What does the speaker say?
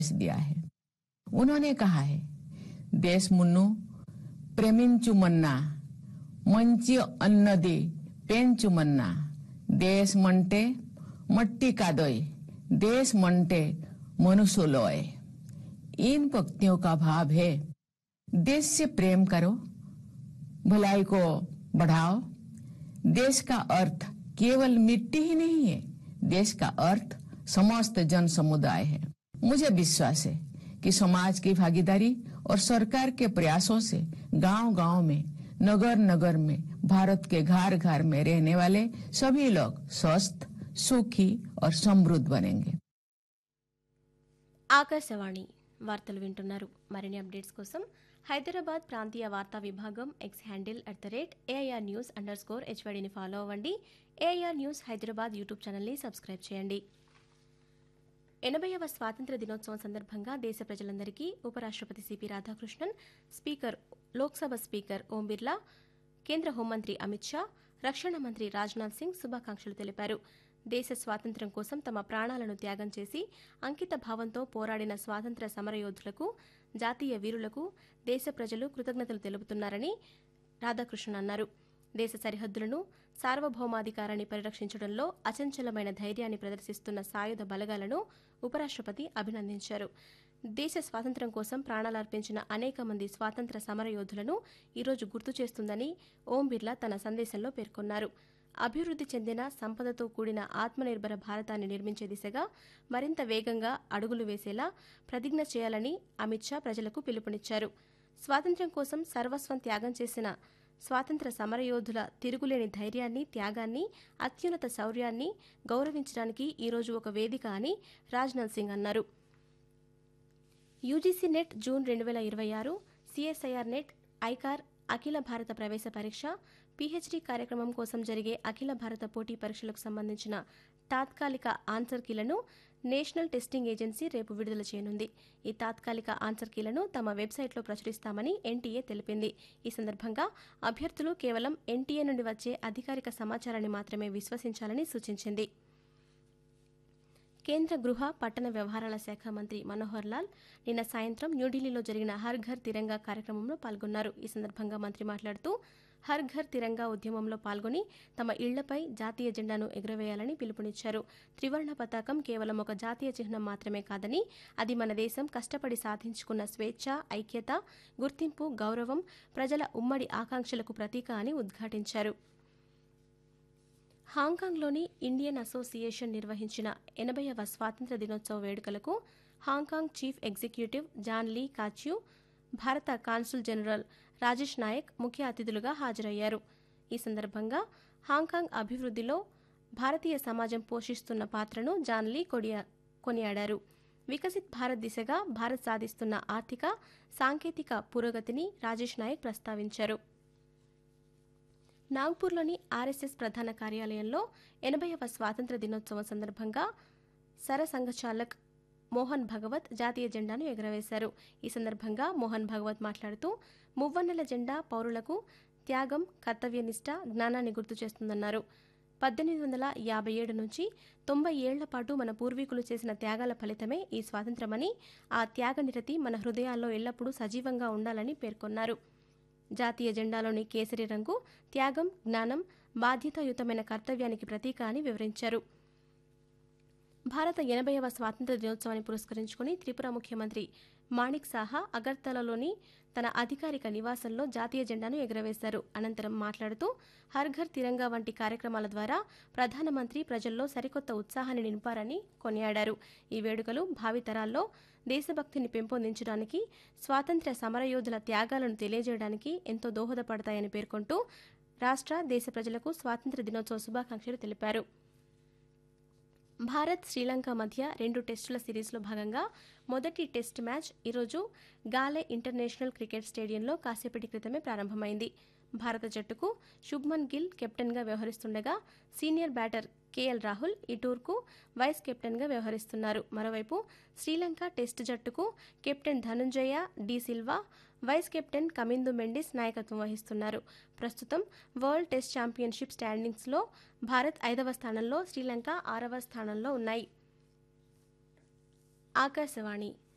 दिया है उन्होंने कहा है देश मुन्नु प्रेमिंचु मन्ना మంచి అన్నది పెంచుమన్నా దేశ్ మంటే మట్టి కాదోయ్ देश मंटे मनुष्य लोय इन पंक्तियों का भाव है देश से प्रेम करो भलाई को बढ़ाओ देश का अर्थ केवल मिट्टी ही नहीं है देश का अर्थ समस्त जन समुदाय है मुझे विश्वास है कि समाज की भागीदारी और सरकार के प्रयासों से गांव गांव में नगर नगर में भारत के घर घर में रहने वाले सभी लोग स्वस्थ सुखी और समृद्ध बनेंगे ఆకాశవాణి వార్తలు వింటున్నారు మరిన్ని అప్డేట్స్ కోసం హైదరాబాద్ ప్రాంతీయ వార్తా విభాగం X handle at the rate AIR news under score హెచ్వైడిని follow అవ్వండి ఏఐఆర్ న్యూస్ హైదరాబాద్ యూట్యూబ్ ఛానల్ని సబ్స్క్రైబ్ చేయండి ఎనభైవ స్వాతంత్ర దినోత్సవం సందర్భంగా దేశ ప్రజలందరికీ ఉపరాష్ట్రపతి CP Radhakrishnan speaker Lok Sabha speaker ఓం బిర్లా కేంద్ర హోంమంత్రి అమిత్ షా రక్షణ మంత్రి రాజ్నాథ్ సింగ్ శుభాకాంక్షలు తెలిపారు దేశ స్వాతంత్ర్యం కోసం తమ ప్రాణాలను త్యాగం చేసి అంకిత భావంతో పోరాడిన స్వాతంత్ర సమరయోధులకు జాతీయ వీరులకు దేశ ప్రజలు కృతజ్ఞతలు తెలుపుతున్నారని రాధాకృష్ణన్ అన్నారు దేశ సరిహద్దులను సార్వభౌమాధికారాన్ని పరిరక్షించడంలో అచంచలమైన ధైర్యాన్ని ప్రదర్శిస్తున్న సాయుధ బలగాలను ఉపరాష్ట్రపతి అభినందించారు దేశ స్వాతంత్ర్యం కోసం ప్రాణాలర్పించిన అనేక మంది స్వాతంత్ర సమరయోధులను ఈరోజు గుర్తు చేస్తుందని ఓం బిర్లా తన సందేశంలో పేర్కొన్నారు అభివృద్ధి చెందిన సంపదతో కూడిన ఆత్మనిర్భర భారతాన్ని నిర్మించే దిశగా మరింత వేగంగా అడుగులు వేసేలా ప్రతిజ్ఞ చేయాలని అమిత్ షా ప్రజలకు పిలుపునిచ్చారు స్వాతంత్ర్యం కోసం సర్వస్వం త్యాగం చేసిన స్వాతంత్ర సమరయోధుల తిరుగులేని ధైర్యాన్ని త్యాగాన్ని అత్యున్నత శౌర్యాన్ని గౌరవించడానికి ఈరోజు ఒక వేదిక అని రాజ్నాథ్ సింగ్ అన్నారు యూజీసీ నెట్ జూన్ రెండు వేల ఇరవై ఆరు సిఎస్ఐఆర్ నెట్ ఐకార్ అఖిల భారత ప్రవేశ పరీక్ష పీహెచ్డీ కార్యక్రమం కోసం జరిగే అఖిల భారత పోటీ పరీక్షలకు సంబంధించిన తాత్కాలిక ఆన్సర్ కీలను నేషనల్ టెస్టింగ్ ఏజెన్సీ రేపు విడుదల చేయనుంది ఈ తాత్కాలిక ఆన్సర్ కీలను తమ వెబ్సైట్లో ప్రచురిస్తామని ఎన్టీఏ తెలిపింది ఈ సందర్భంగా అభ్యర్థులు కేవలం ఎన్టీఏ నుండి వచ్చే అధికారిక సమాచారాన్ని మాత్రమే విశ్వసించాలని సూచించింది కేంద్ర గృహ పట్టణ వ్యవహారాల శాఖ మంత్రి మనోహర్ లాల్ నిన్న సాయంత్రం న్యూఢిల్లీలో జరిగిన హర్ ఘర్ తిరంగా కార్యక్రమంలో పాల్గొన్నారు ఈ సందర్భంగా మంత్రి మాట్లాడుతూ హర్ ఘర్ తిరంగా ఉద్యమంలో పాల్గొని తమ ఇళ్లపై జాతీయ జెండాను ఎగురవేయాలని పిలుపునిచ్చారు త్రివర్ణ పతాకం కేవలం ఒక జాతీయ చిహ్నం మాత్రమే కాదని అది మన దేశం కష్టపడి సాధించుకున్న స్వేచ్ఛ ఐక్యత గుర్తింపు గౌరవం ప్రజల ఉమ్మడి ఆకాంక్షలకు ప్రతీక అని ఉద్ఘాటించారు హాంకాంగ్లోని ఇండియన్ అసోసియేషన్ నిర్వహించిన ఎనభైవ స్వాతంత్ర దినోత్సవ వేడుకలకు Hong Kong chief executive John Lee Kachiu భారత కాన్సుల్ జనరల్ రాజేష్ నాయక్ ముఖ్య అతిథులుగా హాజరయ్యారు ఈ సందర్భంగా హాంకాంగ్ అభివృద్ధిలో భారతీయ సమాజం పోషిస్తున్న పాత్రను జాన్ లీ కొడియా కొనియాడారు వికసిత్ భారత్ దిశగా భారత్ సాధిస్తున్న ఆర్థిక సాంకేతిక పురోగతిని రాజేష్ నాయక్ ప్రస్తావించారు నాగ్పూర్లోని ఆర్ఎస్ఎస్ ప్రధాన కార్యాలయంలో ఎనభైవ స్వాతంత్ర దినోత్సవం సందర్భంగా సరసంఘచాలక్ మోహన్ భగవత్ జాతీయ జెండాను ఎగురవేశారు ఈ సందర్భంగా మోహన్ భగవత్ మాట్లాడుతూ మువ్వన్నెల జెండా పౌరులకు త్యాగం కర్తవ్యనిష్ట జ్ఞానాన్ని గుర్తు చేస్తుందన్నారు పద్దెనిమిది వందల యాభై ఏడు నుంచి తొంభై ఏళ్ల పాటు మన పూర్వీకులు చేసిన త్యాగాల ఫలితమే ఈ స్వాతంత్రమని ఆ త్యాగనిరతి మన హృదయాల్లో ఎల్లప్పుడూ సజీవంగా ఉండాలని పేర్కొన్నారు జాతీయ జెండాలోని కేసరి రంగు త్యాగం జ్ఞానం బాధ్యతాయుతమైన కర్తవ్యానికి ప్రతీక అని వివరించారు భారత ఎనభైవ స్వాతంత్ర దినోత్సవాన్ని పురస్కరించుకుని త్రిపుర ముఖ్యమంత్రి మాణిక్ సాహా అగర్తలలోని తన అధికారిక నివాసంలో జాతీయ జెండాను ఎగురవేశారు అనంతరం మాట్లాడుతూ హర్ ఘర్ తిరంగా వంటి కార్యక్రమాల ద్వారా ప్రధానమంత్రి ప్రజల్లో సరికొత్త ఉత్సాహాన్ని నింపారని కొనియాడారు ఈ వేడుకలు భావితరాల్లో దేశభక్తిని పెంపొందించడానికి స్వాతంత్ర్య సమరయోధుల త్యాగాలను తెలియజేయడానికి ఎంతో దోహదపడతాయని పేర్కొంటూ రాష్ట్ర దేశ ప్రజలకు స్వాతంత్ర దినోత్సవ శుభాకాంక్షలు తెలిపారు భారత్ శ్రీలంక మధ్య రెండు టెస్టుల సిరీస్లో భాగంగా మొదటి టెస్ట్ మ్యాచ్ ఈరోజు గాలే ఇంటర్నేషనల్ క్రికెట్ స్టేడియంలో కాసేపటి క్రితమే ప్రారంభమైంది భారత జట్టుకు శుభ్మన్ గిల్ కెప్టెన్గా వ్యవహరిస్తుండగా సీనియర్ బ్యాటర్ కేఎల్ రాహుల్ ఈ టూర్కు వైస్ కెప్టెన్గా వ్యవహరిస్తున్నారు మరోవైపు శ్రీలంక టెస్ట్ జట్టుకు captain Dhanunjaya D Silva vice captain కమిందు Mendis నాయకత్వం వహిస్తున్నారు ప్రస్తుతం వరల్డ్ టెస్ట్ ఛాంపియన్షిప్ స్టాండింగ్స్లో భారత్ ఐదవ స్థానంలో శ్రీలంక ఆరవ స్థానంలో ఉన్నాయి ఆకాశవాణి